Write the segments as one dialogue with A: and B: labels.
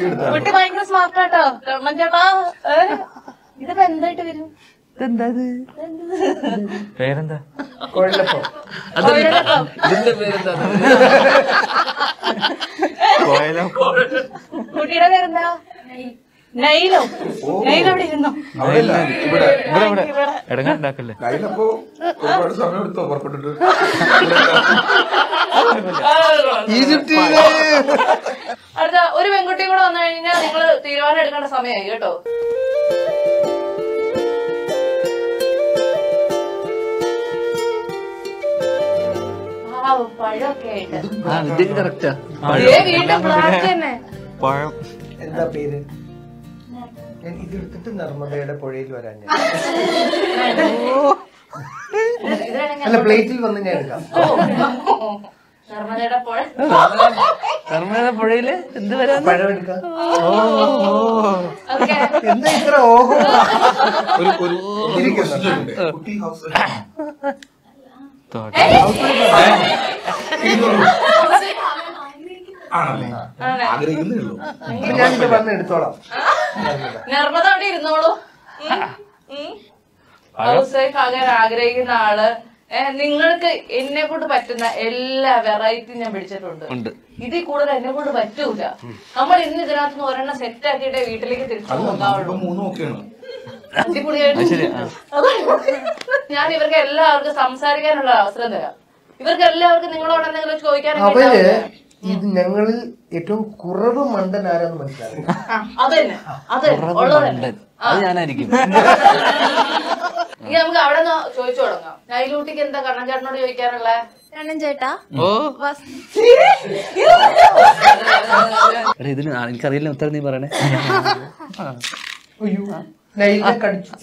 A: എടുത്താണ്
B: കുട്ടി ഭയങ്കര സ്മാർട്ട് ആട്ടോ കണ്ണൻ ചേട്ടാ ഏ? ഇതിപ്പോ എന്തായിട്ട് വരും
C: ഇതെന്താ ഇത് പേരെന്താ
A: കുഴലപ്പം
B: കൊഴലപ്പം.
C: ഇതിന്റെ പേരെന്താ കോയലം
B: കുട്ടിയുടെ പേരെന്താ നൈലോ നൈലോ അവിടെ ഇരുന്നോ
A: അവിടെ ഇല്ല ഇവിടെ
C: ഇവിടെ ഇവിടെ ഇടങ്ങാണ്ടാക്കല്ലേ
A: കയ്യിലപ്പോ ഒരുപാട് സമയം എടുത്തോ പുറപ്പെട്ടിട്ട്
B: അടുത്ത ഒരു പെൺകുട്ടിയും കൂടെ വന്നു കഴിഞ്ഞാൽ നിങ്ങൾ തീരുമാനം എടുക്കേണ്ട സമയമായി കേട്ടോ ആ, പഴമൊക്കെ ആയിട്ട്
C: ആ ഇത് കറക്റ്റാ
B: ഏ, വീണ്ടും black തന്നെ
C: പഴം
D: എന്താ പേര് ഞാൻ ഇതെടുത്തിട്ട് നർമ്മദയുടെ പുഴയിൽ വരാൻ ഞാൻ
B: ഇതിലാണെങ്കിൽ
D: അല്ല പ്ലേറ്റിൽ വന്ന് ഞാൻ എടുക്കാം
B: നർമ്മദയുടെ പുഴ
C: കർമ്മേന പുഴയില് എന്ത് വരാൻ
D: പഴം എടുക്കാം
B: ഓക്കെ
D: എന്താ ഇത്ര ഓഹോ
A: ഒരു ഒരു ഒരു question ഉണ്ട്. കുട്ടി ഹൗസ് ആണല്ലേ ആഗ്രഹിക്കുന്നേ ഉള്ളൂ
D: ഞാനിത് വന്ന് എടുത്തോളാം
B: നർമ്മദ അവിടെ ഇരുന്നോളൂ ഹൗസ് വൈഫ് ആകാൻ ആഗ്രഹിക്കുന്ന ആള് ഏ, നിങ്ങൾക്ക് എന്നെ കൊണ്ട് പറ്റുന്ന എല്ലാ വെറൈറ്റി ഞാൻ പിടിച്ചിട്ടുണ്ട്
C: ഉണ്ട്
B: ഇതിൽ കൂടുതൽ എന്നെ കൊണ്ട് പറ്റൂല നമ്മൾ ഇന്ന് ഇതിനകത്ത് നിന്ന് ഒരെണ്ണം സെറ്റ് ആക്കിയിട്ട് വീട്ടിലേക്ക് തിരിച്ചു
A: അത്
B: പോകാവുള്ളൂ
A: ഇപ്പൊ മൂന്നും ഒക്കെയാണ്
B: അടിപൊളിയായിട്ട്
C: ശരി ആ.
B: ഞാൻ ഇവർക്ക് എല്ലാവർക്കും സംസാരിക്കാനുള്ള അവസരം തരാം ഇവർക്ക് എല്ലാവർക്കും നിങ്ങളോട് എന്തെങ്കിലും ചോദിക്കാനൊക്കെ
D: അവര്
B: ഉണ്ടാവില്ലേ?
D: ഇത് ഞങ്ങളിൽ ഏറ്റവും കുറവ് മണ്ടൻ ആരാന്ന് മനസ്സിലാവും
B: ആ, അതന്നെ അത് ഉള്ളതന്നെ
C: മണ്ടൻ. അത് ഞാനായിരിക്കും
B: ഇനി നമുക്ക് അവിടെ നിന്ന് ചോദിച്ചു തുടങ്ങാം നൈലൂട്ടിക്ക് എന്താ കണ്ണൻ ചേട്ടനോട് ചോദിക്കാനുള്ള
E: കണ്ണൻ ചേട്ടാ
C: ഓ
E: വസ്-
C: എടാ ഇതിന് ആ- എനിക്കറിയില്ല ഉത്തരം നീ പറയണേ
D: അയ്യോ നൈലിനെ കടിച്ചു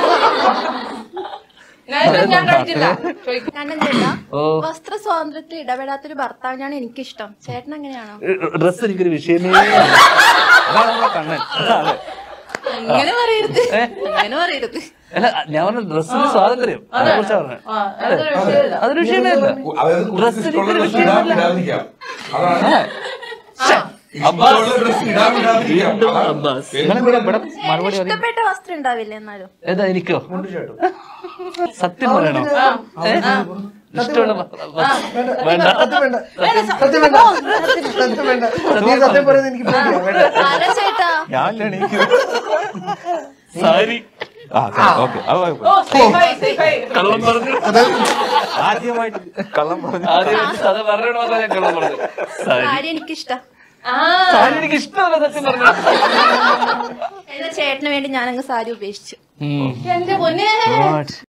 B: നൈലൂട്ടി ഞാൻ കഴിച്ചില്ല ചോദിക്കും
E: കണ്ണൻ ചേട്ടാ
C: ഓ
E: വസ്ത്ര സ്വാതന്ത്ര്യത്തിൽ ഇടപെടാത്തൊരു ഭർത്താവിനാണ് എനിക്കിഷ്ടം ചേട്ടൻ അങ്ങനെയാണോ
C: ഡ്രസ് എനിക്കൊരു വിഷയമേ അതാണ് നമ്മുടെ കണ്ണൻ അതെ.
E: അങ്ങനെ പറയരുത് അങ്ങനെ പറയരുത്
C: അല്ല ഞാൻ പറഞ്ഞ ഡ്രസ്സിന് സ്വാതന്ത്ര്യം അതിനെ കുറിച്ചാ പറഞ്ഞത്
B: ആ അതൊരു വിഷയമില്ല
C: അതൊരു വിഷയമേ അല്ല
A: അതായത്
C: ഡ്രസ്സിന്
A: ഇഷ്ടമുള്ള
C: ഒരു
A: ഡ്രസ് ഇടാൻ ഇടാതിരിക്കാം അതാണ് ഇഷ്ടമുള്ള ഡ്രസ് ഇടാൻ ഇടാതിരിക്കാം അതാണ്
C: അബ്ബാസ് നിങ്ങളെ ഇവിടെ ഇവിടെ മറുപടി പറയും
E: ഇഷ്ടപ്പെട്ട വസ്ത്രം ഉണ്ടാവില്ല എന്നാലും
C: ഏതാ എനിക്കോ സത്യം പറയണോ ഏ? ഇഷ്ടമുള്ള വ- വ- വേണ്ട
D: സത്യം വേണ്ട സത്യം വേണ്ട സത്യം വേണ്ട നീ സത്യം പറയുന്നത് എനിക്ക് പേടിയാ വേണ്ട
E: ആരാ ചേട്ടാ
C: സാരി
B: ഓ സേഫായി സേഫായി
C: കള്ളം പറഞ്ഞു ആദ്യമായിട്ട് കള്ളം പറഞ്ഞു ആദ്യമായിട്ട് അത് പറയണോ ഞാൻ കള്ളം പറഞ്ഞു സാരി
E: സാരി എനിക്കിഷ്ടം
B: ആ
C: സാരി എനിക്ക് ഇഷ്ടമല്ല സത്യം പറഞ്ഞു
E: എന്നാ ചേട്ടന് വേണ്ടി ഞാനങ്ങ് സാരി ഉപേക്ഷിച്ചു
B: എന്റെ പൊന്നേ
C: What?